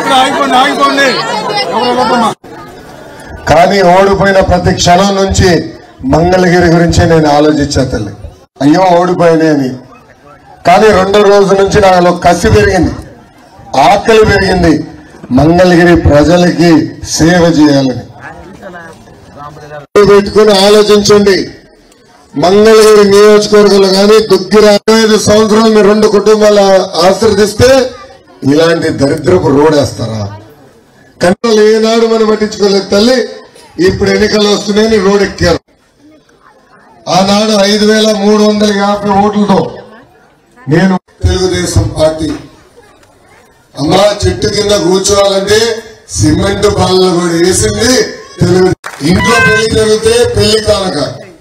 ఇప్పుడు ఆగిపోండి ఆగిపోండి ఎవరు వెళ్ళొద్దమ్మా. కానీ ఓడిపోయిన ప్రతి క్షణం నుంచి మంగళగిరి గురించి నేను ఆలోచించా తల్లి అయ్యో ఓడిపోయినాయి అని కానీ రెండో రోజు నుంచి నాలో కసి పెరిగింది ఆకలి పెరిగింది మంగళగిరి ప్రజలకి సేవ చేయాలని పెట్టుకుని ఆలోచించండి మంగళగిరి నియోజకవర్గంలో కానీ దుగ్గిర ఐదు సంవత్సరాలు మీరు రెండు కుటుంబాలు ఆశ్రదిస్తే ఇలాంటి దరిద్రపు రోడ్ వేస్తారా కన్నలు ఏనాడు మనం పట్టించుకోలేదు తల్లి ఇప్పుడు ఎన్నికలు వస్తున్నాయని రోడ్ ఎక్కారు ఆనాడు ఐదు వేల మూడు వందల యాభై ఓట్లతో నేను తెలుగుదేశం పార్టీ అమ్మా చెట్టు కింద కూర్చోవాలంటే సిమెంట్ బాల్లో కూడా వేసింది తెలుగు ఇంట్లో పెళ్లి జరిగితే పెళ్లి కానక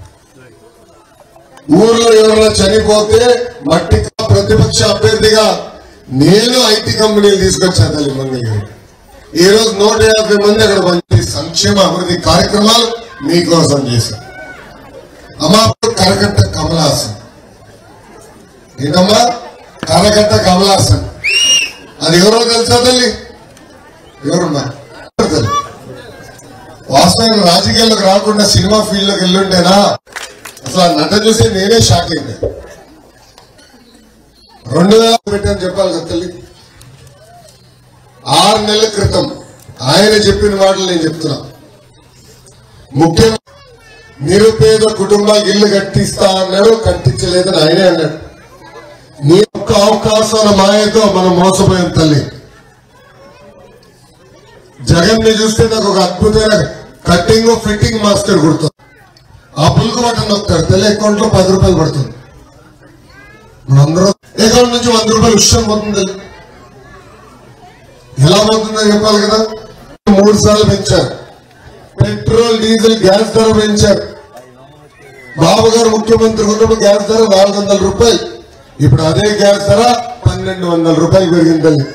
ఊర్లో ఎవరైనా చనిపోతే మట్టి ప్రతిపక్ష అభ్యర్థిగా నేను ఐటీ కంపెనీలు తీసుకొచ్చా తల్లి మంగళగిరి ఈ రోజు నూట యాభై మంది అక్కడ పని సంక్షేమ అభివృద్ధి కార్యక్రమాలు మీకోసం చేశారు అమ్మా కరకట్ట కమలాసన్ ఏంటమ్మా కరకట్ట కమలాసన్ అది ఎవరో తెలుసా తల్లి ఎవరమ్మా తల్లి వాస్తవంగా రాజకీయాల్లోకి రాకుండా సినిమా ఫీల్డ్ లోకి వెళ్ళుంటేనా అసలు ఆ నట చూసి నేనే షాక్ అయింది రెండు వేల పెట్టాను చెప్పాలి కదా తల్లి ఆరు నెలల క్రితం ఆయన చెప్పిన మాటలు నేను చెప్తున్నా ముఖ్యంగా నిరుపేద కుటుంబాలకు ఇల్లు కట్టిస్తా అన్నాడు కట్టించలేదని ఆయనే అన్నాడు నీ ఒక్క అవకాశాల మాయతో మనం మోసపోయాం తల్లి జగన్ ని చూస్తే నాకు ఒక అద్భుతమైన కట్టింగ్ ఫిట్టింగ్ మాస్టర్ గుర్తు ఆ పులుకు బటన్ నొక్తాడు తెల్ల అకౌంట్ లో పది రూపాయలు పడుతుంది మనందరూ అకౌంట్ నుంచి వంద రూపాయలు విషయం పోతుంది తల్లి. ఎలా పోతుందో చెప్పాలి కదా మూడు సార్లు పెంచారు పెట్రోల్ డీజిల్ గ్యాస్ ధర పెంచారు బాబు గారు ముఖ్యమంత్రి ఉన్నప్పుడు గ్యాస్ ధర నాలుగు వందల రూపాయలు ఇప్పుడు అదే గ్యాస్ ధర పన్నెండు వందల రూపాయలు పెరిగింది తల్లి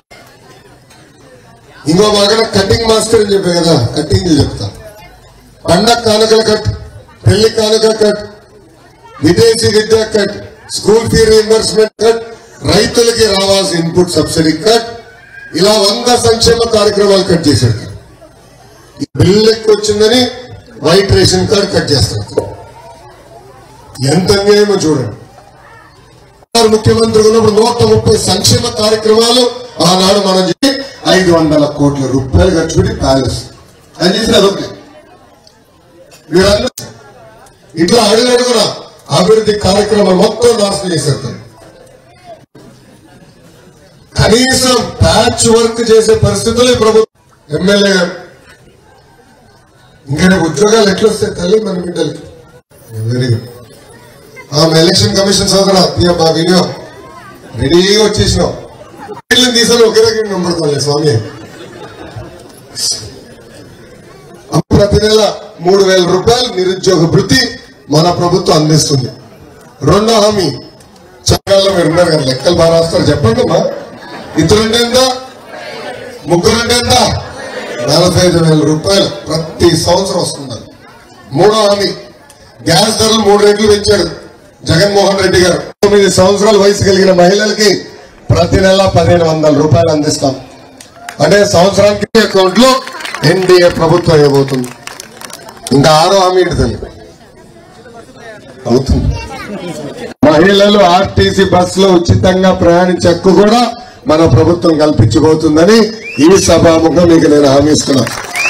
ఇంకో బాగా కటింగ్ మాస్టర్ అని చెప్పే కదా కటింగ్ చెప్తా పండగ కానుకల కట్ పెళ్లి కానుక కట్ విదేశీ విద్యా cut school fee reimbursement cut రైతులకి రావాల్సిన ఇన్పుట్ సబ్సిడీ కట్ ఇలా వంద సంక్షేమ కార్యక్రమాలు కట్ చేశాడు ఈ బిల్లు ఎక్కువ వచ్చిందని వైట్ రేషన్ కార్డ్ కట్ చేస్తారు ఎంత అన్యాయమో చూడండి వారు ముఖ్యమంత్రి ఉన్నప్పుడు నూట ముప్పై సంక్షేమ కార్యక్రమాలు ఆనాడు మనం చెప్పి ఐదు వందల కోట్ల రూపాయలు ఖర్చు పెట్టి ప్యాలెస్ అని చేసిన అదొకటి మీరందరూ ఇట్లా అడుగడుగున అభివృద్ధి కార్యక్రమాలు మొత్తం నాశనం చేసేస్తారు కనీసం ప్యాచ్ వర్క్ చేసే పరిస్థితులు ఈ ప్రభుత్వం ఎమ్మెల్యే గారు ఇంకా నీకు ఉద్యోగాలు ఎట్లా వస్తాయి తల్లి మన బిడ్డలకి వెరీ గుడ్ ఆమె ఎలక్షన్ కమిషన్ సోదరా తీయ మా వీడియో రెడీగా వచ్చేసినావు వీళ్ళని తీసాను ఒకే రకం నమ్ముతాను స్వామి అమ్మ ప్రతి నెల మూడు వేల రూపాయలు నిరుద్యోగ భృతి మన ప్రభుత్వం అందిస్తుంది రెండో హామీ చట్టాల్లో మీరు ఉన్నారు కదా లెక్కలు బాగా రాస్తారు చెప్పండి అమ్మా ఇద్దరుంటే ఎంత ముగ్గురుంటే ఎంత నలభై ఐదు వేల రూపాయలు ప్రతి సంవత్సరం వస్తుంది మూడో హామీ గ్యాస్ ధరలు మూడు రెట్లు పెంచాడు జగన్మోహన్ రెడ్డి గారు తొమ్మిది సంవత్సరాల వయసు కలిగిన మహిళలకి ప్రతి నెల పదిహేను వందల రూపాయలు అందిస్తాం అంటే సంవత్సరానికి అకౌంట్ లో ఎన్డీఏ ప్రభుత్వం ఇవ్వబోతుంది ఇంకా ఆరో హామీ ఏంటి తల్లి అవుతుంది మహిళలు ఆర్టీసీ బస్సులో ఉచితంగా ప్రయాణించే హక్కు కూడా మన ప్రభుత్వం కల్పించబోతుందని ఈ సభాముఖం మీకు నేను హామీ ఇస్తున్నా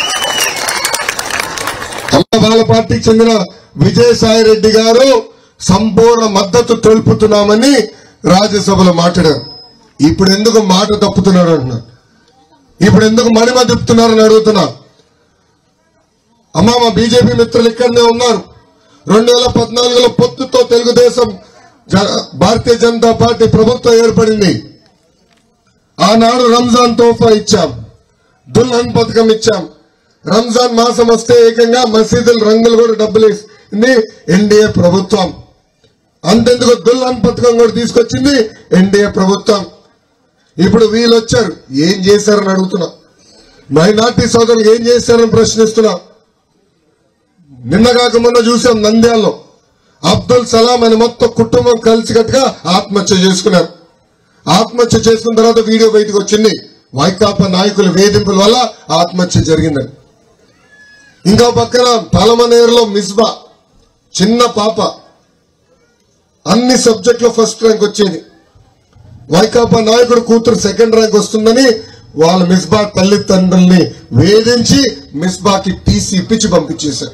అమ్మబాల పార్టీకి చెందిన విజయసాయి రెడ్డి గారు సంపూర్ణ మద్దతు తెలుపుతున్నామని రాజ్యసభలో మాట్లాడారు ఇప్పుడు ఎందుకు మాట తప్పుతున్నాడు అంటున్నారు ఇప్పుడు ఎందుకు మణిమ తిప్పుతున్నారని అడుగుతున్నా అమ్మ మా బీజేపీ మిత్రులు ఇక్కడనే ఉన్నారు రెండు వేల పద్నాలుగులో పొత్తుతో తెలుగుదేశం జ- భారతీయ జనతా పార్టీ ప్రభుత్వం ఏర్పడింది ఆనాడు రంజాన్ తోఫా ఇచ్చాం దుల్హన్ పథకం ఇచ్చాం రంజాన్ మాసం వస్తే ఏకంగా మసీదులు రంగులు కూడా డబ్బులు ఇస్తుంది ఎన్డీఏ ప్రభుత్వం అంతెందుకు దుల్హన్ పథకం కూడా తీసుకొచ్చింది ఎన్డీఏ ప్రభుత్వం ఇప్పుడు వీళ్ళు వచ్చారు ఏం చేశారని అడుగుతున్నా మైనార్టీ సోదరులు ఏం చేశారని ప్రశ్నిస్తున్నా నిన్న కాక మొన్న చూసాం నంద్యాలలో అబ్దుల్ సలాం అని మొత్తం కుటుంబం కలిసికట్టుగా ఆత్మహత్య చేసుకున్నారు ఆత్మహత్య చేసుకున్న తర్వాత వీడియో బయటకు వచ్చింది వైకాపా నాయకుల వేధింపుల వల్ల ఆత్మహత్య జరిగిందని ఇంకో పక్కన పాలమనేరులో మిస్బా చిన్న పాప అన్ని సబ్జెక్టులో ఫస్ట్ ర్యాంక్ వచ్చేది వైకాపా నాయకుడు కూతురు సెకండ్ ర్యాంక్ వస్తుందని వాళ్ళ మిస్బా తల్లిదండ్రుల్ని వేధించి మిస్బాకి టీసీ ఇప్పించి పంపించేశారు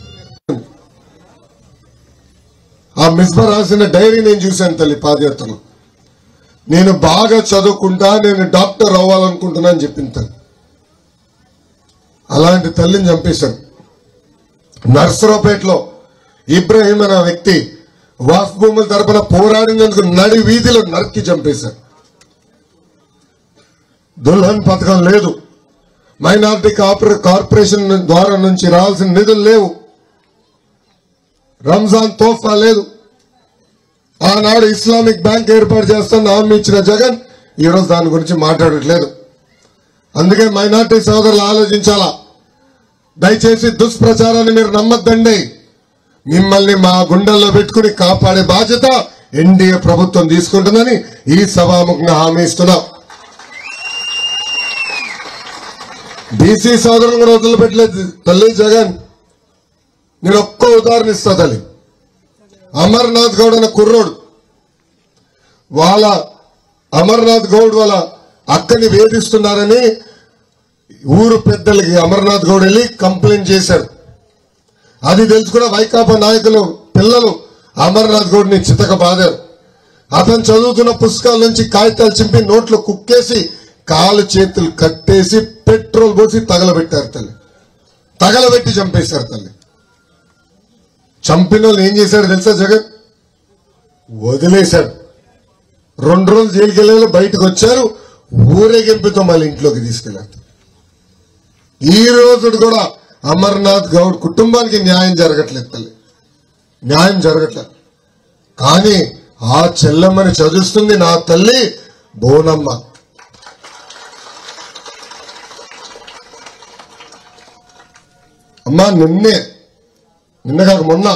ఆ మిస్బా రాసిన డైరీ నేను చూశాను తల్లి పాదయాత్రలో నేను బాగా చదువుకుంటా నేను డాక్టర్ అవ్వాలనుకుంటున్నా అని చెప్పింది తల్లి అలాంటి తల్లిని చంపేశారు నర్సరావుపేటలో ఇబ్రహీం అనే వ్యక్తి వాఫ్ భూముల తరపున పోరాడినందుకు నడి వీధిలో నరికి చంపేశారు దుల్హన్ పథకం లేదు మైనార్టీ కార్పొరే- కార్పొరేషన్ ద్వారా నుంచి రావాల్సిన నిధులు లేవు రంజాన్ తోఫా లేదు ఆనాడు ఇస్లామిక్ బ్యాంక్ ఏర్పాటు చేస్తానని హామీ ఇచ్చిన జగన్ ఈరోజు దాని గురించి మాట్లాడట్లేదు అందుకే మైనార్టీ సోదరులు ఆలోచించాలా దయచేసి దుష్ప్రచారాన్ని మీరు నమ్మద్దండి మిమ్మల్ని మా గుండెల్లో పెట్టుకుని కాపాడే బాధ్యత ఎన్డీఏ ప్రభుత్వం తీసుకుంటుందని ఈ సభాముఖంగా హామీ ఇస్తున్నాం బీసీ సోదరులను కూడా వదిలిపెట్టలేదు తల్లి జగన్ నేను ఒక్క ఉదాహరణ ఇస్తా తల్లి అమర్నాథ్ గౌడ్ అనే కుర్రోడు వాళ్ళ అమర్నాథ్ గౌడ్ వాళ్ళ అక్కని వేధిస్తున్నారని ఊరు పెద్దలకి అమర్నాథ్ గౌడ్ వెళ్ళి కంప్లైంట్ చేశారు అది తెలుసుకున్న వైకాపా నాయకులు పిల్లలు అమర్నాథ్ గౌడ్ని చితక బాదారు అతను చదువుతున్న పుస్తకాల నుంచి కాగితాలు చింపి నోట్లో కుక్కేసి కాలు చేతులు కట్టేసి పెట్రోల్ పోసి తగలబెట్టారు తల్లి తగలబెట్టి చంపేశారు తల్లి చంపిన వాళ్ళు ఏం చేశాడు తెలుసా జగన్ వదిలేశాడు రెండు రోజులు జైలుకి వెళ్ళారు బయటకు వచ్చారు ఊరేగింపుతో మళ్ళీ ఇంట్లోకి తీసుకెళ్లారు ఈ రోజు కూడా అమర్నాథ్ గౌడ్ కుటుంబానికి న్యాయం జరగట్లేదు తల్లి న్యాయం జరగట్లేదు కానీ ఆ చెల్లమ్మని చదువుస్తుంది నా తల్లి బోనమ్మ అమ్మా నిన్నే నిన్న కాక మొన్న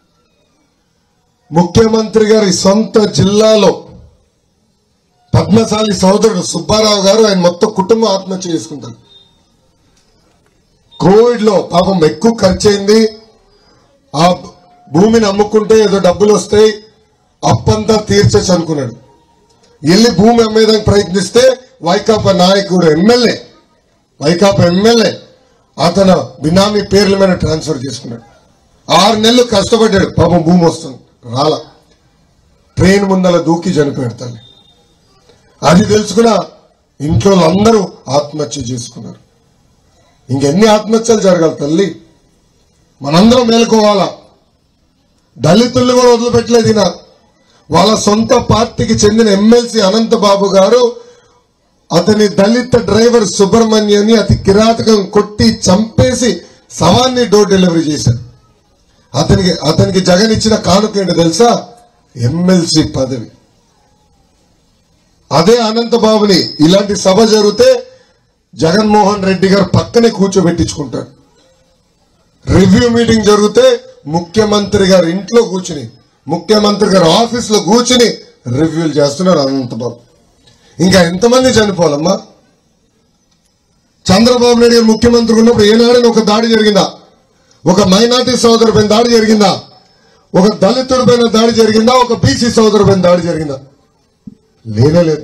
ముఖ్యమంత్రి గారి సొంత జిల్లాలో పద్మశాలి సోదరుడు సుబ్బారావు గారు ఆయన మొత్తం కుటుంబం ఆత్మహత్య చేసుకుంటారు కోవిడ్ లో పాపం ఎక్కువ ఖర్చు అయింది ఆ భూమిని అమ్ముకుంటే ఏదో డబ్బులు వస్తాయి అప్పంతా తీర్చచ్చు అనుకున్నాడు వెళ్ళి భూమి అమ్మేదానికి ప్రయత్నిస్తే వైకాపా నాయకుడు ఎమ్మెల్యే వైకాపా ఎమ్మెల్యే అతను బినామీ పేర్ల మీద ట్రాన్స్ఫర్ చేసుకున్నాడు ఆరు నెలలు కష్టపడ్డాడు పాపం భూమి వస్తుంది రాల ట్రైన్ ముందల దూకి చనిపోయాడు తల్లి అది తెలుసుకున్న ఇంట్లో అందరూ ఆత్మహత్య చేసుకున్నారు ఇంకెన్ని ఆత్మహత్యలు జరగాలి తల్లి మనందరం మేలుకోవాలా దళితుల్ని కూడా వదిలిపెట్టలేదు ఈయన వాళ్ళ సొంత పార్టీకి చెందిన ఎమ్మెల్సీ అనంతబాబు గారు అతని దళిత డ్రైవర్ సుబ్రహ్మణ్యాన్ని అతి కిరాతకం కొట్టి చంపేసి శవాన్ని డోర్ డెలివరీ చేశారు అతనికి అతనికి జగన్ ఇచ్చిన కానుక ఏంటో తెలుసా ఎమ్మెల్సీ పదవి అదే అనంతబాబుని ఇలాంటి సభ జరిగితే జగన్మోహన్ రెడ్డి గారు పక్కనే కూర్చోబెట్టించుకుంటాడు రివ్యూ మీటింగ్ జరిగితే ముఖ్యమంత్రి గారి ఇంట్లో కూర్చుని ముఖ్యమంత్రి గారి ఆఫీస్ లో కూర్చుని రివ్యూలు చేస్తున్నాడు అనంతబాబు ఇంకా ఎంతమంది చనిపోవాలమ్మా చంద్రబాబు నాయుడు గారు ముఖ్యమంత్రి ఉన్నప్పుడు ఏనాడని ఒక దాడి జరిగిందా ఒక మైనార్టీ సోదరు పైన దాడి జరిగిందా ఒక దళితుడి పైన దాడి జరిగిందా ఒక బీసీ సోదరు పైన దాడి జరిగిందా లేనే లేదు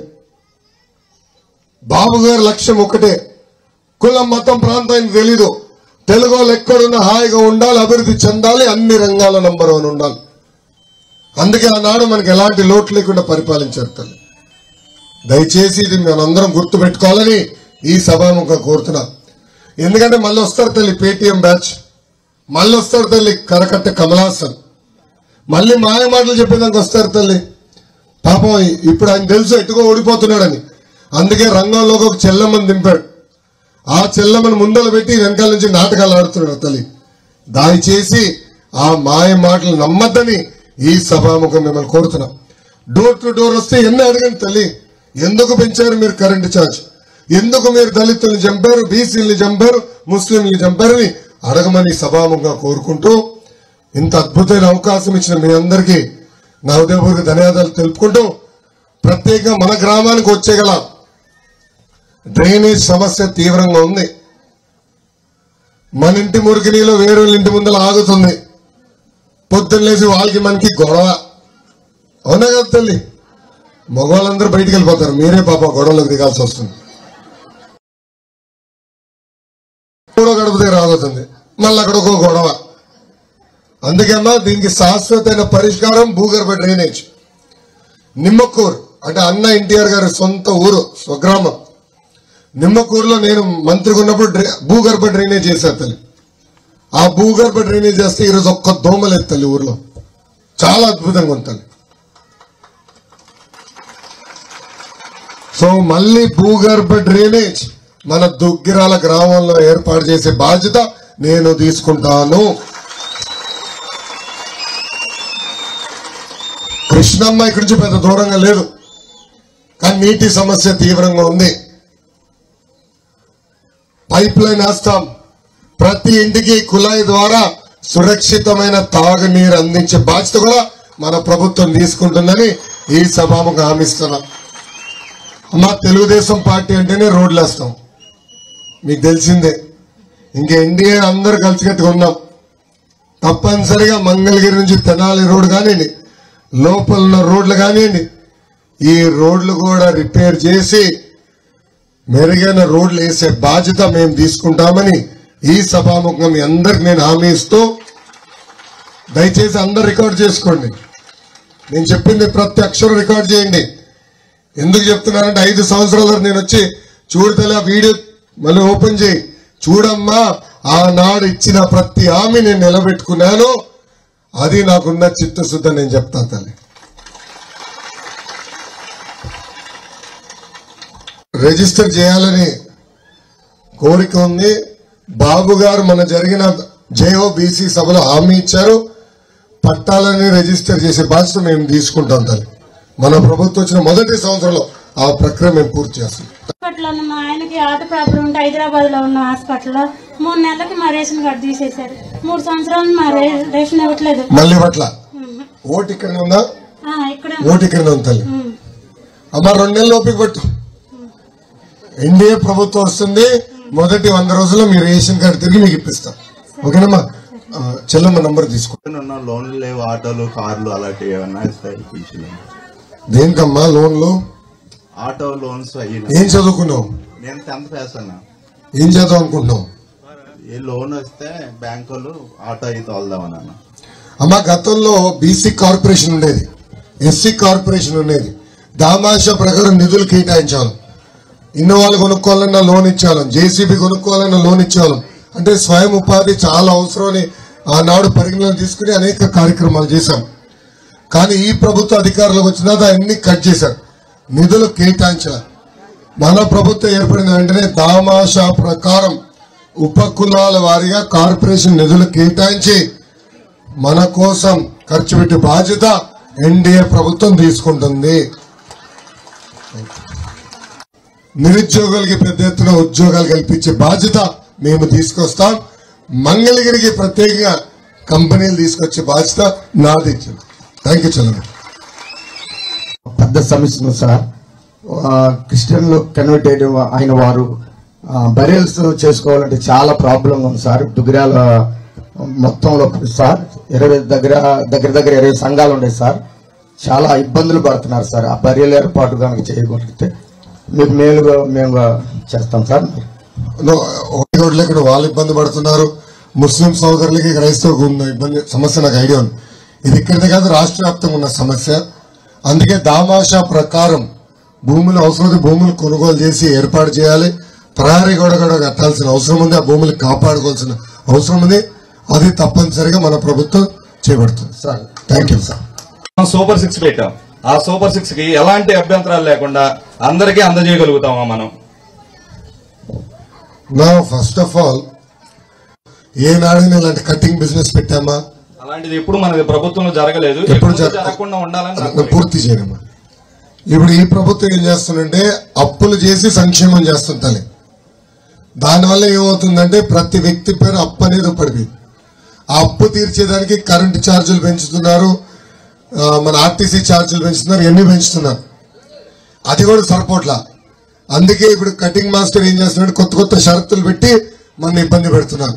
బాబు గారి లక్ష్యం ఒకటే కులం మతం ప్రాంతం తెలీదు తెలుగు వాళ్ళు ఎక్కడున్నా హాయిగా ఉండాలి అభివృద్ధి చెందాలి అన్ని రంగాల నంబర్ వన్ ఉండాలి అందుకే ఆనాడు మనకి ఎలాంటి లోటు లేకుండా పరిపాలించారు తల్లి దయచేసి ఇది మనందరం గుర్తు పెట్టుకోవాలని ఈ సభాముఖం కోరుతున్నా ఎందుకంటే మళ్ళీ వస్తారు తల్లి పేటిఎం బ్యాచ్ మళ్ళీ వస్తారు తల్లి కరకట్ట కమలాసన్ మళ్ళీ మాయ మాటలు చెప్పేదానికి వస్తారు తల్లి పాపం ఇప్పుడు ఆయన తెలుసు ఎటుకో ఓడిపోతున్నాడని అందుకే రంగంలోకి ఒక చెల్లమ్మని దింపాడు ఆ చెల్లమ్మని ముందలు పెట్టి వెనకాల నుంచి నాటకాలు ఆడుతున్నాడు తల్లి దయచేసి ఆ మాయ మాటలు నమ్మద్దని ఈ సభాముఖం మిమ్మల్ని కోరుతున్నాం డోర్ టు డోర్ వస్తే ఎన్ని అడగండి తల్లి ఎందుకు పెంచారు మీరు కరెంటు ఛార్జ్ ఎందుకు మీరు దళితుల్ని చంపారు బీసీల్ని చంపారు ముస్లింల్ని చంపారని అడగమని సభాముఖంగా కోరుకుంటూ ఇంత అద్భుతమైన అవకాశం ఇచ్చిన మీ అందరికీ నా హృదయపూర్వక ధన్యవాదాలు తెలుపుకుంటూ ప్రత్యేకంగా మన గ్రామానికి వచ్చేగల డ్రైనేజ్ సమస్య తీవ్రంగా ఉంది మన ఇంటి మురికి నీళ్ళు వేరే వాళ్ళ ఇంటి ముందర ఆగుతుంది పొద్దున్న లేచి వాళ్ళకి మనకి గొడవ అవునా కదా తల్లి మగవాళ్ళందరూ బయటికి వెళ్ళిపోతారు మీరే పాప గొడవలకు దిగాల్సి వస్తుంది మూడో గడప దగ్గర ఆగుతుంది మళ్ళీ అక్కడ ఒక గొడవ అందుకమ్మా దీనికి శాశ్వతమైన పరిష్కారం భూగర్భ డ్రైనేజ్ నిమ్మకూరు అంటే అన్న ఎన్టీఆర్ గారి సొంత ఊరు స్వగ్రామం నిమ్మకూరులో నేను మంత్రిగా ఉన్నప్పుడు డ్రై- భూగర్భ డ్రైనేజ్ చేశాను తల్లి ఆ భూగర్భ డ్రైనేజ్ చేస్తే ఈరోజు ఒక్క దోమ లేదు తల్లి ఊర్లో చాలా అద్భుతంగా ఉంది తల్లి సో మళ్ళీ భూగర్భ డ్రైనేజ్ మన దుగ్గిరాల గ్రామంలో ఏర్పాటు చేసే బాధ్యత నేను తీసుకుంటాను కృష్ణమ్మ ఇక్కడి నుంచి పెద్ద దూరంగా లేదు కానీ నీటి సమస్య తీవ్రంగా ఉంది పైప్ లైన్ వేస్తాం ప్రతి ఇంటికి కుళాయి ద్వారా సురక్షితమైన తాగునీరు అందించే బాధ్యత కూడా మన ప్రభుత్వం తీసుకుంటుందని ఈ సభాముఖ హామీస్తున్నాం మా తెలుగుదేశం పార్టీ అంటేనే రోడ్లు వేస్తాం మీకు తెలిసిందే ఇంకా ఎన్డీఏ అందరు కలిసికట్టుగా ఉన్నాం తప్పనిసరిగా మంగళగిరి నుంచి తెనాలి రోడ్ కానివ్వండి లోపల ఉన్న రోడ్లు కానివ్వండి ఈ రోడ్లు కూడా రిపేర్ చేసి మెరుగైన రోడ్లు వేసే బాధ్యత మేము తీసుకుంటామని ఈ సభాముఖంగా మీ అందరికి నేను హామీ ఇస్తూ దయచేసి అందరు రికార్డ్ చేసుకోండి నేను చెప్పింది ప్రతి అక్షరం రికార్డ్ చేయండి ఎందుకు చెప్తున్నానంటే ఐదు సంవత్సరాల వరకు నేను వచ్చి చూడతలే ఆ వీడియో మళ్ళీ ఓపెన్ చేయి చూడమ్మా ఆనాడు ఇచ్చిన ప్రతి హామీ నేను నిలబెట్టుకున్నాను అది నాకున్న చిత్తశుద్ధ నేను చెప్తాను తల్లి రిజిస్టర్ చేయాలని కోరిక ఉంది బాబు గారు మన జరిగిన జేఓ బీసీ సభలో హామీ ఇచ్చారు పట్టాలని రిజిస్టర్ చేసే బాధ్యత మేము తీసుకుంటాం తల్లి మన ప్రభుత్వం వచ్చిన మొదటి సంవత్సరంలో ఆ ప్రక్రియ మేము పూర్తి చేస్తాం హాస్పిటల్లో ఉన్న మా ఆయనకి హార్ట్ ప్రాబ్లం ఉంటే హైదరాబాద్ లో ఉన్న హాస్పిటల్లో మూడు నెలలకి మా రేషన్ కార్డు తీసేశారు మూడు సంవత్సరాలు మా రే- రేషన్ ఇవ్వట్లేదు మళ్ళీ పట్ల ఉమ్. ఓటు ఇక్కడనే ఉందా ఆ, ఇక్కడ ఓటు ఇక్కడనే ఉంది తల్లి ఉమ్. అమ్మ రెండు నెలలు ఓపిక పట్టు ఎన్డీఏ ప్రభుత్వం వస్తుంది మొదటి వంద రోజుల్లో మీ రేషన్ కార్డు తిరిగి మీకు ఇప్పిస్తాం ఓకేనమ్మా ఆ, చెల్లమ్మ నంబర్ తీసుకో ఉన్న లోన్లు లేవు ఆటోలు కార్లు అలాంటివి ఏమన్నా ఇస్తాయి పింఛన్లు దేనికమ్మా లోన్లు ఆటో లోన్స్ అయ్యి ఏం చదువుకున్నావు నేను టెన్త్ పాస్ అన్నా ఏం చదువు అనుకుంటున్నావు ఈ లోన్ వస్తే బ్యాంకులు ఆటో అయి తోలుదామని అన్న అమ్మ గతంలో బీసీ కార్పొరేషన్ ఉండేది ఎస్సీ కార్పొరేషన్ ఉండేది దామాషా ప్రకారం నిధులు కేటాయించాలి ఇన్నోవాలు కొనుక్కోవాలన్నా లోన్ ఇచ్చేవాళ్ళం జేసీబీ కొనుక్కోవాలన్నా లోన్ ఇచ్చేవాళ్ళం అంటే స్వయం ఉపాధి చాలా అవసరమని ఆనాడు పరిగణన తీసుకుని అనేక కార్యక్రమాలు చేశాం కానీ ఈ ప్రభుత్వ అధికారులకు వచ్చిన తర్వాత అన్ని కట్ చేశారు నిధులు కేటాయించారు మన ప్రభుత్వం ఏర్పడిన వెంటనే దామాషా ప్రకారం ఉపకులాల వారీగా కార్పొరేషన్ నిధులు కేటాయించి మన కోసం ఖర్చు పెట్టే బాధ్యత ఎన్డీఏ ప్రభుత్వం తీసుకుంటుంది నిరుద్యోగులకి పెద్ద ఎత్తున ఉద్యోగాలు కల్పించే బాధ్యత మేము తీసుకొస్తాం మంగళగిరికి ప్రత్యేకంగా కంపెనీలు తీసుకొచ్చే బాధ్యత నాది థ్యాంక్ యూ చంద్ర పెద్ద సమస్య ఉంది సార్ ఆ, క్రిస్టియన్లు కన్వర్ట్ అయిన అయిన వారు బరియల్స్ చేసుకోవాలంటే చాలా ప్రాబ్లం ఉంది సార్ దుగ్గిరాల మొత్తంలో సార్ ఇరవై దగ్గర దగ్గర దగ్గర ఇరవై సంఘాలు ఉన్నాయి సార్ చాలా ఇబ్బందులు పడుతున్నారు సార్ ఆ బరియల్ ఏర్పాటు కనుక చేయగలిగితే మీకు మేలుగా మేము చేస్తాం సార్ ఒకటి ఇక్కడ వాళ్ళు ఇబ్బంది పడుతున్నారు ముస్లిం సోదరులకి క్రైస్తవులకు ఉన్న ఇబ్బంది సమస్య నాకు ఐడియా ఉంది ఇది ఇక్కడిదే కాదు రాష్ట్ర వ్యాప్తంగా ఉన్న సమస్య అందుకే దామాషా ప్రకారం భూములు అవసరమైతే భూములు కొనుగోలు చేసి ఏర్పాటు చేయాలి ప్రహరీ గోడ కూడా కట్టాల్సిన అవసరం ఉంది ఆ భూములు కాపాడుకోవాల్సిన అవసరం ఉంది అది తప్పనిసరిగా మన ప్రభుత్వం చేపడుతుంది సార్ థ్యాంక్ యూ సార్ మనం సూపర్ సిక్స్ పెట్టాం ఆ సూపర్ సిక్స్ కి ఎలాంటి అభ్యంతరాలు లేకుండా అందరికీ అందజేయగలుగుతామా మనం నా ఫస్ట్ ఆఫ్ ఆల్ ఏనాడు ఇలాంటి కటింగ్ బిజినెస్ పెట్టామా అలాంటిది ఎప్పుడు మన ప్రభుత్వంలో జరగలేదు ఎప్పుడు ఎప్పుడు జరగ- జరగకుండా ఉండాలని నా నేను కోరిక. పూర్తి చేయడమ్మా ఇప్పుడు ఈ ప్రభుత్వం ఏం చేస్తుందంటే అప్పులు చేసి సంక్షేమం చేస్తుంది తల్లి దానివల్ల ఏమవుతుందంటే ప్రతి వ్యక్తి పేరు అప్పు అనేది పడిపోయింది ఆ అప్పు తీర్చేదానికి కరెంటు ఛార్జీలు పెంచుతున్నారు ఆ, మన ఆర్టీసీ ఛార్జీలు పెంచుతున్నారు ఎన్ని పెంచుతున్నారు అది కూడా సరిపోట్లా అందుకే ఇప్పుడు కటింగ్ మాస్టర్ ఏం చేస్తున్నాడు కొత్త కొత్త షరతులు పెట్టి మన ఇబ్బంది పెడుతున్నారు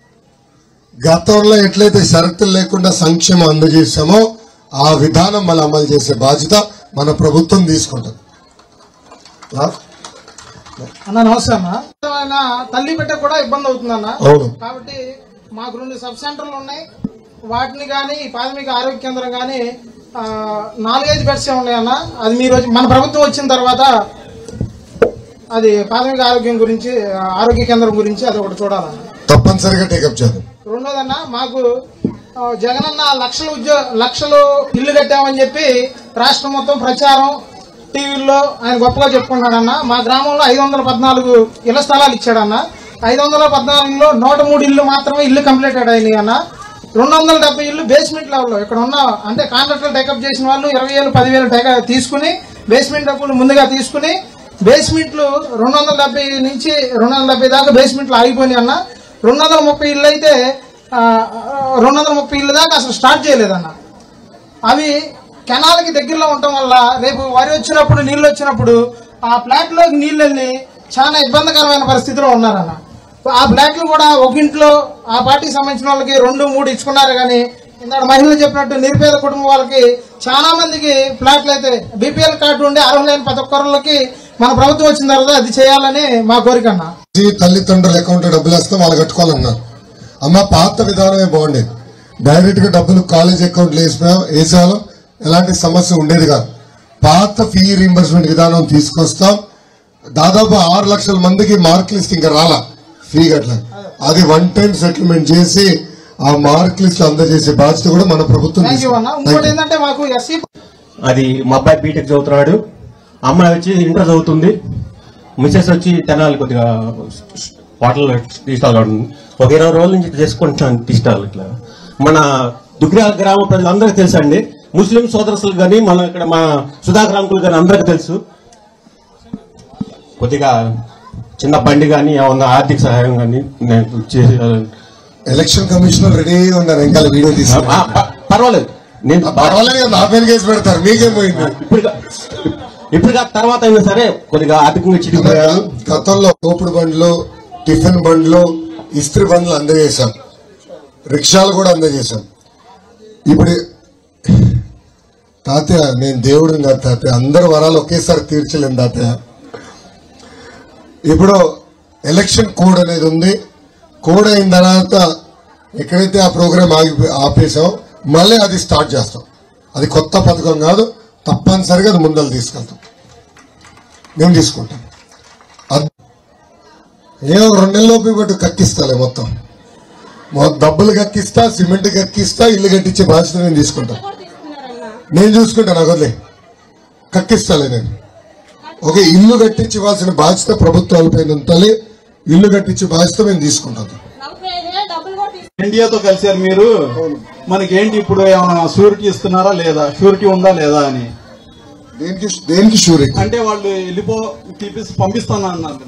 గతంలో ఎట్లయితే షరతులు లేకుండా సంక్షేమం అందజేసామో ఆ విధానం మళ్ళీ అమలు చేసే బాధ్యత మన ప్రభుత్వం తీసుకుంటుంది ఆ? అన్న నమస్తే అన్న ఆయన తల్లి బిడ్డ కూడా ఇబ్బంది అవుతుందన్న అవును కాబట్టి మాకు రెండు సబ్ సెంటర్లు ఉన్నాయి వాటిని కానీ ప్రాథమిక ఆరోగ్య కేంద్రం కానీ ఆ, నాలుగైదు బెడ్స్ ఉన్నాయన్న అది మీరు వచ్చి- మన ప్రభుత్వం వచ్చిన తర్వాత అది ప్రాథమిక ఆరోగ్యం గురించి ఆ, ఆరోగ్య కేంద్రం గురించి అది ఒకటి చూడాలన్న తప్పనిసరిగా టేకప్ చేద్దాం రెండోదన్న మాకు ఆ, జగనన్న లక్షలు ఉద్యోగ లక్షలు ఇల్లు కట్టామని చెప్పి రాష్ట్రం మొత్తం ప్రచారం టీవీల్లో ఆయన గొప్పగా చెప్పుకున్నాడన్న మా గ్రామంలో ఐదు వందల పద్నాలుగు ఇళ్ల స్థలాలు ఇచ్చాడన్న ఐదు వందల పద్నాలుగులో నూట మూడు ఇల్లు మాత్రమే ఇల్లు కంప్లీటెడ్ అయినాయి అన్న రెండు వందల డెబ్బై ఇల్లు బేస్మెంట్ లెవెల్లో ఇక్కడ ఉన్న అంటే కాంట్రాక్టర్ టేకప్ చేసిన వాళ్ళు ఇరవై వేలు పదివేలు టేక తీసుకుని బేస్మెంట్ డబ్బులు ముందుగా తీసుకుని బేస్మెంట్లు రెండు వందల డెబ్బై నుంచి రెండు వందల డెబ్బై దాకా బేస్మెంట్లు ఆగిపోయినాయి అన్న రెండు వందల ముప్పై ఇల్లు అయితే ఆ, రెండు వందల ముప్పై ఇల్లు దాకా అసలు స్టార్ట్ చేయలేదన్న అవి కెనాల్కి దగ్గరలో ఉండటం వల్ల రేపు వరి వచ్చినప్పుడు నీళ్ళు వచ్చినప్పుడు ఆ ప్లాట్లోకి నీళ్ళు వెళ్ళి చాలా ఇబ్బందికరమైన పరిస్థితిలో ఉన్నారన్న ఆ ప్లాట్లు కూడా ఒక ఇంట్లో ఆ పార్టీకి సంబంధించిన వాళ్ళకి రెండు మూడు ఇచ్చుకున్నారు కానీ ఇందాక మహిళలు చెప్పినట్టు నిరుపేద కుటుంబం వాళ్ళకి చాలా మందికి ప్లాట్లు అయితే బీపీఎల్ కార్డు ఉండి అర్హులైన ప్రతి ఒక్కరికి మన ప్రభుత్వం వచ్చిన తర్వాత అది చేయాలని మా కోరిక అన్న ఈ తల్లిదండ్రుల అకౌంట్ డబ్బులు వేస్తే వాళ్ళు కట్టుకోవాలన్నారు అమ్మ పాత విధానమే బాగుండేది డైరెక్ట్ గా డబ్బులు కాలేజ్ అకౌంట్లు వేసినా వేసాలో ఎలాంటి సమస్య ఉండేది కాదు పాత ఫీ రీంబర్స్మెంట్ విధానం తీసుకొస్తాం దాదాపు ఆరు లక్షల మందికి మార్క్ లిస్ట్ ఇంకా రాలా ఫీ గట్లా అది వన్ టైం సెటిల్మెంట్ చేసి ఆ మార్క్ లిస్ట్ అందజేసే బాధ్యత కూడా మన ప్రభుత్వం థ్యాంక్ యూ అన్న తీసుకుంది. ఇంకోటి ఏంటంటే మాకు ఎస్సీ అది మా అబ్బాయి బీటెక్ చదువుతున్నాడు అమ్మాయి వచ్చి ఇంటర్ చదువుతుంది మిసెస్ వచ్చి తెనాలి కొద్దిగా హోటల్ టీ స్టాల్ ఉంటుంది ఒక ఇరవై రోజుల నుంచి చేసుకుంటున్నాను టీ స్టాల్ ఇట్లా మన దుగ్రాల గ్రామ ప్రజలందరికీ తెలుసు అండి ముస్లిం సోదరసులు కానీ మన ఇక్కడ మా సుధాకర్ అంకుల్ కానీ అందరికీ తెలుసు కొద్దిగా చిన్న బండి కానీ ఏమన్నా ఆర్థిక సహాయం కానీ నేను చేసి ఎలక్షన్ కమిషనర్ రెడీ ఉన్నారు ఇంకా వీడియో ఆ, తీసుకున్నారు ప- పర్వాలేదు నేను పర్వాలేదు కదా, నా పేరు కేసు పెడతారు మీకేం పోయింది ఇప్పుడు ఇప్పుడు కాక తర్వాత అయినా సరే కొద్దిగా ఆర్థికంగా చిరిగిపోయారు గతంలో తోపుడు బండ్లు టిఫిన్ బండ్లు ఇస్త్రీ బండ్లు అందజేశాం రిక్షాలు కూడా అందజేశాం ఇప్పుడు తాతయ్య నేను దేవుడిని కాదు తాతయ్య అందరు వరాలు ఒకేసారి తీర్చలేను తాతయ్య ఇప్పుడు ఎలక్షన్ కోడ్ అనేది ఉంది కోడ్ అయిన తర్వాత ఎక్కడైతే ఆ ప్రోగ్రామ్ ఆగి ఆపేసాం మళ్ళీ అది స్టార్ట్ చేస్తాం అది కొత్త పథకం కాదు తప్పనిసరిగా అది ముందలు తీసుకెళ్తాం మేము తీసుకుంటాం అద్- ఏమో రెండు నెలలోపు పట్టు కక్కిస్తాలే మొత్తం మొ- డబ్బులు కక్కిస్తా సిమెంట్ కక్కిస్తా ఇల్లు కట్టించే బాధ్యత నేను తీసుకుంటా నేను చూసుకుంటా నాకు వదిలే కక్కిస్తాలే నేను ఓకే ఇల్లు కట్టించి ఇవ్వాల్సిన బాధ్యత ప్రభుత్వాలపైన ఉండాలి ఇల్లు కట్టించే బాధ్యత మేము తీసుకుంటాం ఇండియాతో కలిసారు మీరు మనకేంటి ఇప్పుడు ఏమైనా షూరిటీ ఇస్తున్నారా లేదా షూరిటీ ఉందా లేదా అని దేనికి దేనికి షూరి అంటే వాళ్ళు వెళ్ళిపో తీపిసి పంపిస్తాను అన్నారు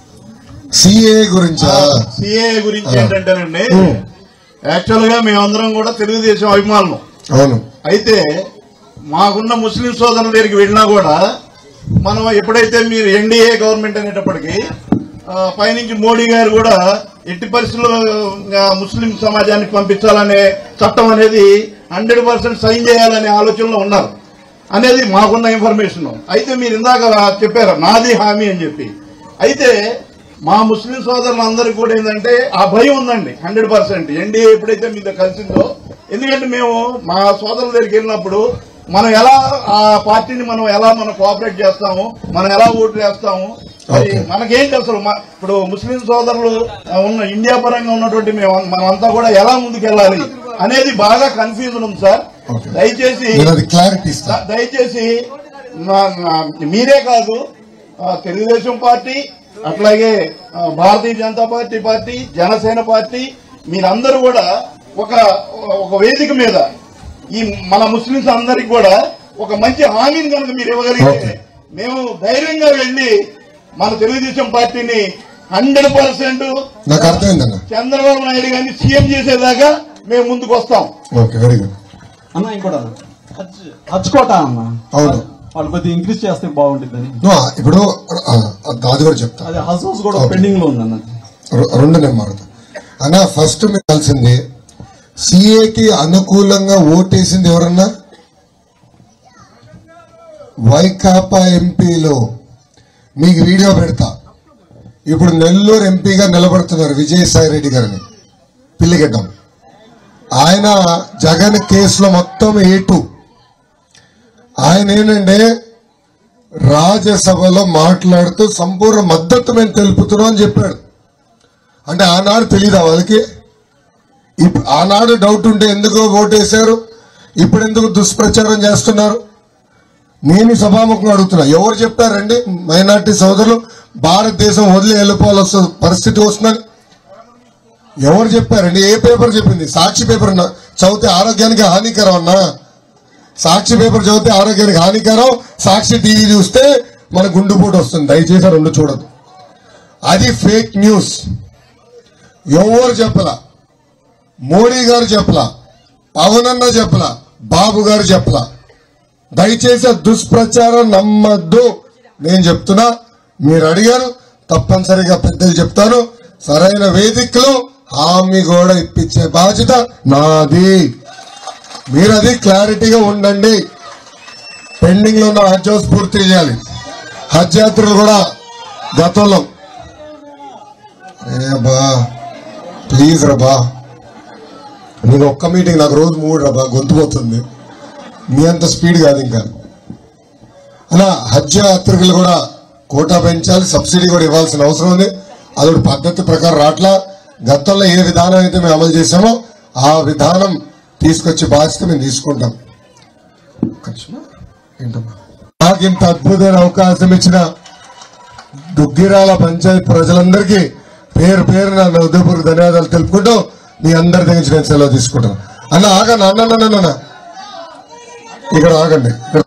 సిఏ గురించా సిఏ గురించి ఏంటంటేనండి యాక్చువల్ గా మేమందరం కూడా తెలుగుదేశం అభిమానులు అవును అయితే మాకున్న ముస్లిం సోదరుల దగ్గరికి వెళ్ళినా కూడా మనం ఎప్పుడైతే మీరు ఎన్డీఏ గవర్నమెంట్ అనేటప్పటికీ ఆ, పైనుంచి మోడీ గారు కూడా ఎట్టి పరిస్థితుల్లో ఆ, ముస్లిం సమాజానికి పంపించాలనే చట్టం అనేది హండ్రెడ్ పర్సెంట్ సైన్ చేయాలనే ఆలోచనలో ఉన్నారు అనేది మాకున్న ఇన్ఫర్మేషన్ అయితే మీరు ఇందాక చెప్పారు నాది హామీ అని చెప్పి అయితే మా ముస్లిం సోదరులందరికీ కూడా ఏంటంటే ఆ భయం ఉందండి హండ్రెడ్ పర్సెంట్ ఎన్డీఏ ఎప్పుడైతే మీతో కలిసిందో ఎందుకంటే మేము మా సోదరుల దగ్గరికి వెళ్ళినప్పుడు మనం ఎలా ఆ పార్టీని మనం ఎలా మనం కోఆపరేట్ చేస్తాము మనం ఎలా ఓట్లు వేస్తాము మరి Okay. మనకేంటి అసలు మా- ఇప్పుడు ముస్లిం సోదరులు ఆ, ఉన్న ఇండియా పరంగా ఉన్నటువంటి మేము మనమంతా కూడా ఎలా ముందుకెళ్ళాలి అనేది బాగా కన్ఫ్యూజన్ ఉంది సార్ Okay. దయచేసి నేను అది క్లారిటీ ఇస్తా ద- దయచేసి నా- నా- మీరే కాదు ఆ, తెలుగుదేశం పార్టీ అట్లాగే ఆ, Bharatiya Janata party party Janasena party మీరందరూ కూడా ఒక ఒక వేదిక మీద ఈ మన ముస్లింస్ అందరికి కూడా ఒక మంచి హామీని కనుక మీరు ఇవ్వగలిగితే Okay. మేము ధైర్యంగా వెళ్లి మన తెలుగుదేశం పార్టీని హండ్రెడ్ పర్సెంట్ నాకు అర్థమైందన్న చంద్రబాబు నాయుడు గారిని సీఎం చేసేదాకా మేము ముందుకు వస్తాం ఓకే వెరీ గుడ్ అన్న ఇంకోటి అన్న. హజ్ హజ్ కోట అన్న అవును వాళ్ళు కొద్దిగా ఇంక్రీజ్ చేస్తే బాగుంటుందని నో, ఇప్పుడు ఆ, అది అది కూడా చెప్తా అది హౌస్ హౌస్ కూడా Okay. పెండింగ్ లో ఉందన్న రె- రెండు నేను మారుతా అన్న ఫస్ట్ మీకు కలిసింది సిఏకి అనుకూలంగా ఓటేసింది ఎవరన్నా వైకాపా ఎంపీలో మీకు వీడియో పెడతా ఇప్పుడు నెల్లూరు ఎంపీగా నిలబడుతున్నారు విజయసాయి రెడ్డి గారిని పిల్లిగడ్డం ఆయన జగన్ కేసులో మొత్తం ఏటు ఆయన ఏంటంటే రాజ్యసభలో మాట్లాడుతూ సంపూర్ణ మద్దతు మేము తెలుపుతున్నాం అని చెప్పాడు అంటే ఆనాడు తెలీదా వాళ్ళకి ఇప్పుడు ఆనాడు డౌట్ ఉంటే ఎందుకు ఓటేశారు ఇప్పుడు ఎందుకు దుష్ప్రచారం చేస్తున్నారు నేను ఈ సభాముఖంగా అడుగుతున్నా ఎవరు చెప్పారండి మైనార్టీ సోదరులు భారతదేశం వదిలి వెళ్ళిపోవాల్సి వస్తుంది పరిస్థితి వస్తుందని ఎవరు చెప్పారండి ఏ పేపర్ చెప్పింది సాక్షి పేపర్ అన్నా చదివితే ఆరోగ్యానికి హానికరం అన్నా సాక్షి పేపర్ చదివితే ఆరోగ్యానికి హానికరం సాక్షి టీవీ చూస్తే మన గుండెపోటు వస్తుంది దయచేసి ఆ రెండు చూడదు అది ఫేక్ న్యూస్ ఎవరు చెప్పలా మోడీ గారు చెప్పలా పవన్ అన్న చెప్పలా బాబు గారు చెప్పలా దయచేసి ఆ దుష్ప్రచారం నమ్మద్దు నేను చెప్తున్నా మీరు అడిగారు తప్పనిసరిగా పెద్దలు చెప్తాను సరైన వేదికలో హామీ కూడా ఇప్పించే బాధ్యత నాది మీరు అది క్లారిటీగా ఉండండి పెండింగ్ లో ఉన్న హజ్ హౌస్ పూర్తి చేయాలి హజ్ యాత్రలు కూడా గతంలో ఏ బా ప్లీజ్ రబా నీకు ఒక్క మీటింగ్ నాకు రోజు మూడు రబా గొంతు పోతుంది మీ అంత స్పీడ్ కాదు ఇంకా అలా హజ్ యాత్రికులు కూడా కోటా పెంచాలి సబ్సిడీ కూడా ఇవ్వాల్సిన అవసరం ఉంది అదొక పద్ధతి ప్రకారం రాట్లా గతంలో ఏ విధానం అయితే మేము అమలు చేసామో ఆ విధానం తీసుకొచ్చే బాధ్యత మేము తీసుకుంటాం ఒక్క నిమిషమా? ఏంటమ్మా? నాకు ఇంత అద్భుతమైన అవకాశం ఇచ్చిన దుగ్గిరాల పంచాయత్ ప్రజలందరికీ పేరు పేరు నా హృదయపూర్వక ధన్యవాదాలు తెలుపుకుంటూ మీ అందరి దగ్గర నుంచి నేను సెలవు తీసుకుంటాను అన్న ఆగండి అన్న అన్న, అన్న, అన్న. ఇక్కడ ఆగండి ఇక్కడ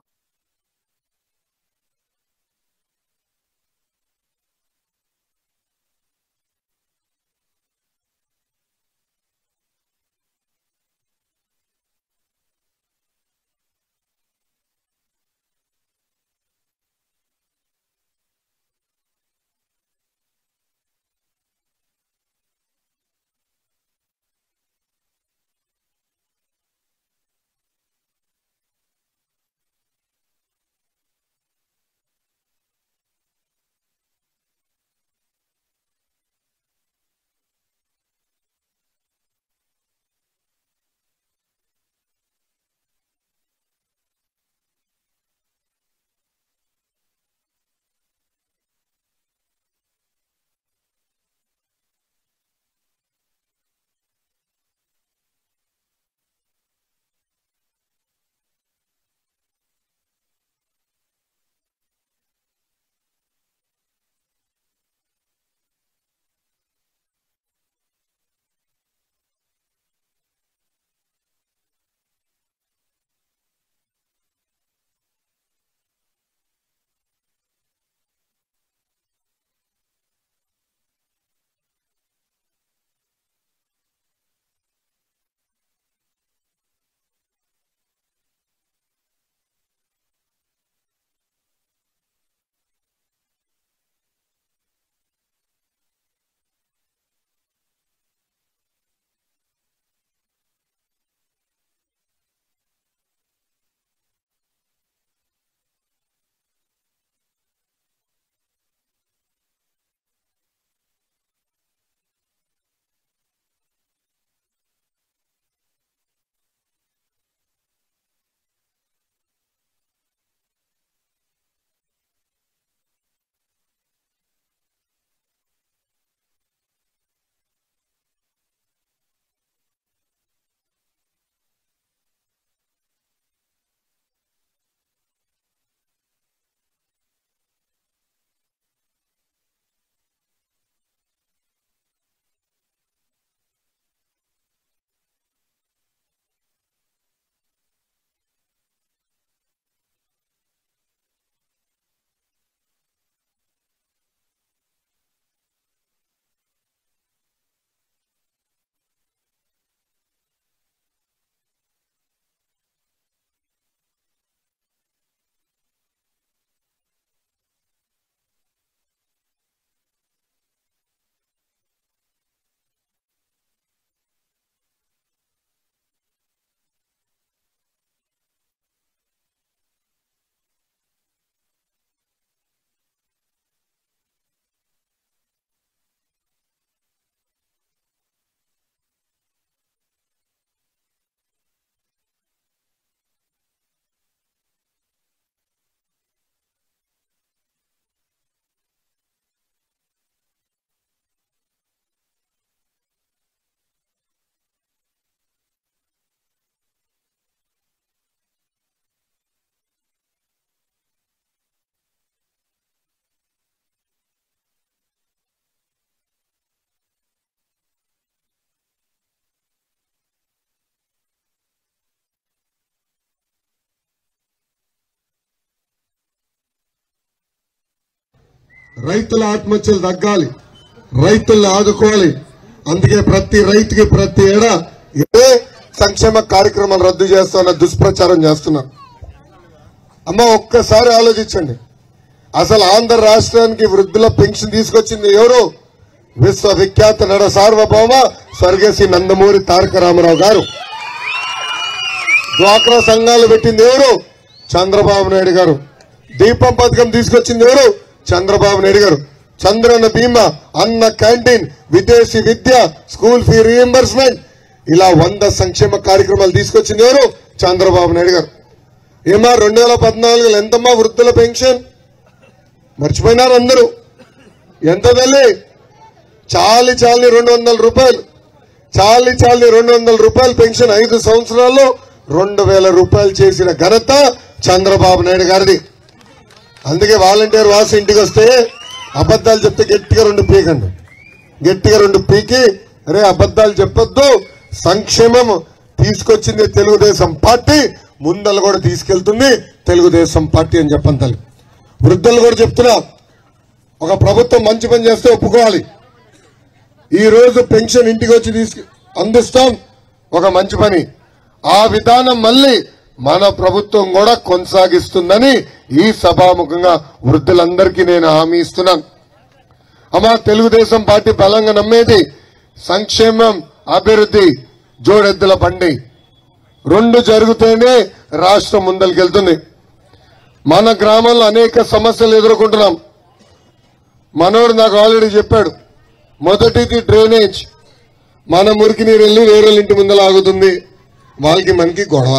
రైతుల ఆత్మహత్యలు తగ్గాలి రైతుల్ని ఆదుకోవాలి అందుకే ప్రతి రైతుకి ప్రతి ఏడా ఇదే సంక్షేమ కార్యక్రమాలు రద్దు చేస్తున్న దుష్ప్రచారం చేస్తున్నారు అమ్మ ఒక్కసారి ఆలోచించండి అసలు ఆంధ్ర రాష్ట్రానికి వృద్ధుల పెన్షన్ తీసుకొచ్చింది ఎవరు విశ్వవిఖ్యాత నడ సార్వభౌమ స్వర్గశ్రీ నందమూరి తారక రామారావు గారు డ్వాక్రా సంఘాలు పెట్టింది ఎవరు చంద్రబాబు నాయుడు గారు దీపం పథకం తీసుకొచ్చింది ఎవరు చంద్రబాబు నాయుడు గారు చంద్రన్న బీమా అన్న క్యాంటీన్ విదేశీ విద్య స్కూల్ ఫీ రీఎంబర్స్మెంట్ ఇలా వంద సంక్షేమ కార్యక్రమాలు తీసుకొచ్చింది ఎవరు చంద్రబాబు నాయుడు గారు ఏమా రెండు వేల పద్నాలుగులో ఎంతమ్మా వృద్ధుల పెన్షన్ మర్చిపోయినారు అందరూ ఎంత తల్లి చాలి చాలి రెండు వందల రూపాయలు చాలి చాలి రెండు వందల రూపాయలు పెన్షన్ ఐదు సంవత్సరాల్లో రెండు వేల రూపాయలు చేసిన ఘనత చంద్రబాబు నాయుడు గారిది అందుకే వాలంటీర్ వాసు ఇంటికి వస్తే అబద్ధాలు చెప్తే గట్టిగా రెండు పీకండి గట్టిగా రెండు పీకి అరే అబద్ధాలు చెప్పొద్దు సంక్షేమం తీసుకొచ్చింది తెలుగుదేశం పార్టీ ముందలు కూడా తీసుకెళ్తుంది తెలుగుదేశం పార్టీ అని చెప్పండి తల్లి వృద్ధులు కూడా చెప్తున్నా ఒక ప్రభుత్వం మంచి పని చేస్తే ఒప్పుకోవాలి ఈ రోజు పెన్షన్ ఇంటికి వచ్చి తీసుకు అందిస్తాం ఒక మంచి పని ఆ విధానం మళ్ళీ మన ప్రభుత్వం కూడా కొనసాగిస్తుందని ఈ సభాముఖంగా వృద్ధులందరికీ నేను హామీ ఇస్తున్నాను అమ్మా తెలుగుదేశం పార్టీ బలంగా నమ్మేది సంక్షేమం అభివృద్ధి జోడెద్దుల బండి రెండు జరిగితేనే రాష్ట్రం ముందరికెళ్తుంది మన గ్రామంలో అనేక సమస్యలు ఎదుర్కొంటున్నాం మనోడు నాకు ఆల్రెడీ చెప్పాడు మొదటిది డ్రైనేజ్ మన మురికి నీరు వెళ్ళి వేరే ఇంటి ముందర ఆగుతుంది వాళ్ళకి మనకి గొడవ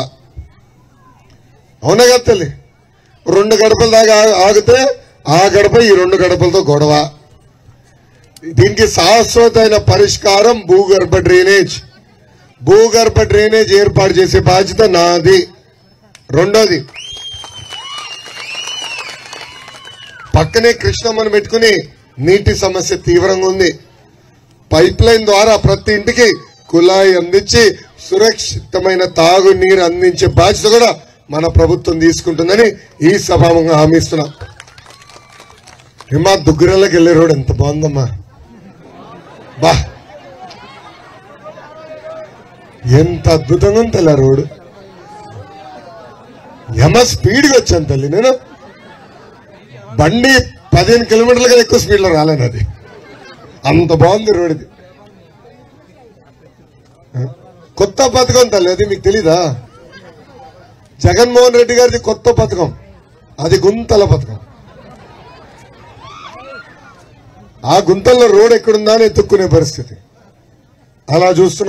అవునా కదా తల్లి రెండు గడపల దాకా ఆ- ఆగితే ఆ గడప ఈ రెండు గడపలతో గొడవ దీనికి శాశ్వతమైన పరిష్కారం భూగర్భ డ్రైనేజ్ భూగర్భ డ్రైనేజ్ ఏర్పాటు చేసే బాధ్యత నాది రెండోది పక్కనే కృష్ణమ్మను పెట్టుకుని నీటి సమస్య తీవ్రంగా ఉంది పైప్ లైన్ ద్వారా ప్రతి ఇంటికి కుళాయి అందించి సురక్షితమైన తాగు నీరు అందించే బాధ్యత కూడా మన ప్రభుత్వం తీసుకుంటుందని ఈ సభాముఖంగా హామీ ఇస్తున్నా ఏమా దుగ్గిరల్లకి వెళ్ళే రోడ్ ఎంత బాగుందమ్మా బా ఎంత అద్భుతంగా ఉంది తల్లి ఆ రోడ్ ఎమ స్పీడ్గా వచ్చాను తల్లి నేను బండి పదిహేను కిలోమీటర్ల కన్నా ఎక్కువ స్పీడ్లో రాలేను అది అంత బాగుంది రోడ్ ఇది కొత్త పథకం తల్లి అది మీకు తెలీదా జగన్మోహన్ రెడ్డి గారిది కొత్త పథకం అది గుంతల పథకం ఆ గుంతల్లో రోడ్ ఎక్కడుందా అని ఎత్తుక్కునే పరిస్థితి అలా చూస్తున్న